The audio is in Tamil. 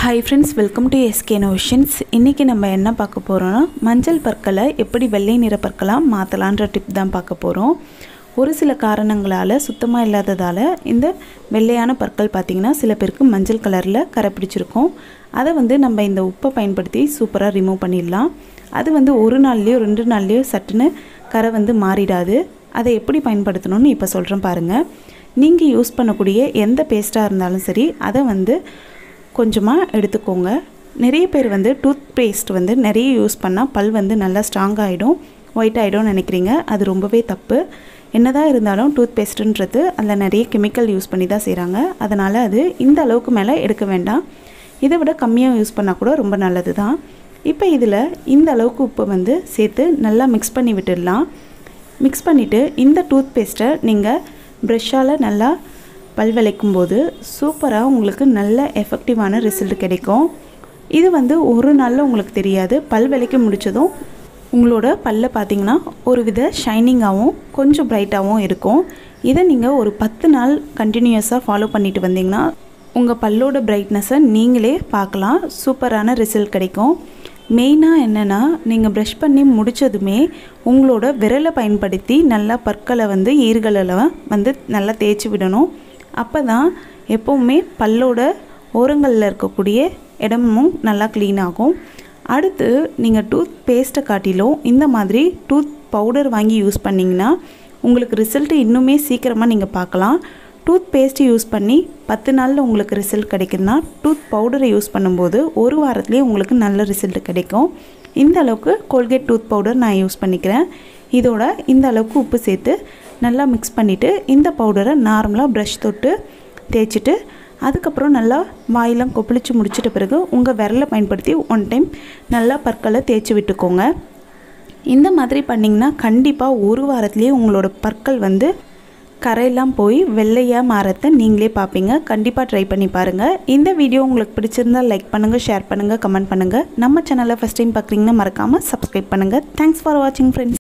hi friends welcome to SK notions இன்றைக்கி நம்ம என்ன பார்க்க போகிறோன்னா மஞ்சள் பற்களை எப்படி வெள்ளை நிற பற்களாக மாற்றலான்ற டிப் தான் பார்க்க போகிறோம் ஒரு சில காரணங்களால் சுத்தமாக இல்லாததால் இந்த வெள்ளையான பற்கள் பார்த்திங்கன்னா சில பேருக்கு மஞ்சள் கலரில் கரை பிடிச்சிருக்கும் அதை வந்து நம்ம இந்த உப்பை பயன்படுத்தி சூப்பராக ரிமூவ் பண்ணிடலாம் அது வந்து ஒரு நாள்லேயோ ரெண்டு நாள்லேயோ சட்டுன்னு கரை வந்து மாறிடாது அதை எப்படி பயன்படுத்தணும்னு இப்போ சொல்கிறேன் பாருங்கள் நீங்கள் யூஸ் பண்ணக்கூடிய எந்த பேஸ்ட்டாக இருந்தாலும் சரி அதை வந்து கொஞ்சமாக எடுத்துக்கோங்க நிறைய பேர் வந்து டூத் பேஸ்ட் வந்து நிறைய யூஸ் பண்ணால் பல் வந்து நல்லா ஸ்ட்ராங் ஆகிடும் ஒயிட் ஆகிடும்னு நினைக்கிறீங்க அது ரொம்பவே தப்பு என்னதான் இருந்தாலும் டூத் பேஸ்ட்டுன்றது அதில் நிறைய கெமிக்கல் யூஸ் பண்ணி தான் செய்கிறாங்க அதனால் அது இந்த அளவுக்கு மேலே எடுக்க வேண்டாம் இதை விட கம்மியாக யூஸ் பண்ணால் கூட ரொம்ப நல்லது தான் இப்போ இதில் இந்த அளவுக்கு உப்பை வந்து சேர்த்து நல்லா மிக்ஸ் பண்ணி விட்டுடலாம் மிக்ஸ் பண்ணிவிட்டு இந்த டூத் பேஸ்ட்டை நீங்கள் ப்ரெஷ்ஷால் நல்லா பல் விளக்கும் போது சூப்பராக உங்களுக்கு நல்ல எஃபெக்டிவான ரிசல்ட் கிடைக்கும் இது வந்து ஒரு நாளில் உங்களுக்கு தெரியாது பல் விளக்கி முடித்ததும் உங்களோட பல்ல பார்த்தீங்கன்னா ஒரு வித ஷைனிங்காகவும் கொஞ்சம் பிரைட்டாகவும் இருக்கும் இதை நீங்கள் ஒரு பத்து நாள் கண்டினியூஸாக ஃபாலோ பண்ணிட்டு வந்தீங்கன்னா உங்கள் பல்லோட பிரைட்னஸை நீங்களே பார்க்கலாம் சூப்பரான ரிசல்ட் கிடைக்கும் மெயினாக என்னென்னா நீங்கள் ப்ரஷ் பண்ணி முடித்ததுமே உங்களோட விரலை பயன்படுத்தி நல்லா பற்களை வந்து ஈர்களில் வந்து நல்லா தேய்ச்சி விடணும் அப்போ தான் எப்போவுமே பல்லோட ஓரங்களில் இருக்கக்கூடிய இடமும் நல்லா க்ளீன் ஆகும் அடுத்து நீங்கள் டூத் பேஸ்ட்டை காட்டிலும் இந்த மாதிரி டூத் பவுடர் வாங்கி யூஸ் பண்ணிங்கன்னா உங்களுக்கு ரிசல்ட்டு இன்னுமே சீக்கிரமாக நீங்கள் பார்க்கலாம் டூத் பேஸ்ட்டு யூஸ் பண்ணி பத்து நாளில் உங்களுக்கு ரிசல்ட் கிடைக்குதுன்னா டூத் பவுடரை யூஸ் பண்ணும்போது ஒரு வாரத்துலேயே உங்களுக்கு நல்ல ரிசல்ட் கிடைக்கும் இந்த அளவுக்கு கோல்கேட் டூத் பவுடர் நான் யூஸ் பண்ணிக்கிறேன் இதோட இந்த அளவுக்கு உப்பு சேர்த்து நல்லா மிக்ஸ் பண்ணிவிட்டு இந்த பவுடரை நார்மலாக ப்ரஷ் தொட்டு தேய்ச்சிட்டு அதுக்கப்புறம் நல்லா வாயெல்லாம் கொப்பளிச்சு முடிச்சிட்ட பிறகு உங்கள் விரலை பயன்படுத்தி ஒன் டைம் நல்லா பற்களை தேய்ச்சி விட்டுக்கோங்க இந்த மாதிரி பண்ணிங்கன்னா கண்டிப்பாக ஒரு வாரத்துலேயே உங்களோட பற்கள் வந்து கரையெல்லாம் போய் வெள்ளையாக மாறத்தை நீங்களே பார்ப்பீங்க கண்டிப்பாக ட்ரை பண்ணி பாருங்கள் இந்த வீடியோ உங்களுக்கு பிடிச்சிருந்தால் லைக் பண்ணுங்கள் ஷேர் பண்ணுங்கள் கமெண்ட் பண்ணுங்கள் நம்ம சேனலை ஃபஸ்ட் டைம் பார்க்குறீங்கன்னா மறக்காமல் சப்ஸ்கிரைப் பண்ணுங்கள் தேங்க்ஸ் ஃபார் வாட்சிங் ஃப்ரெண்ட்ஸ்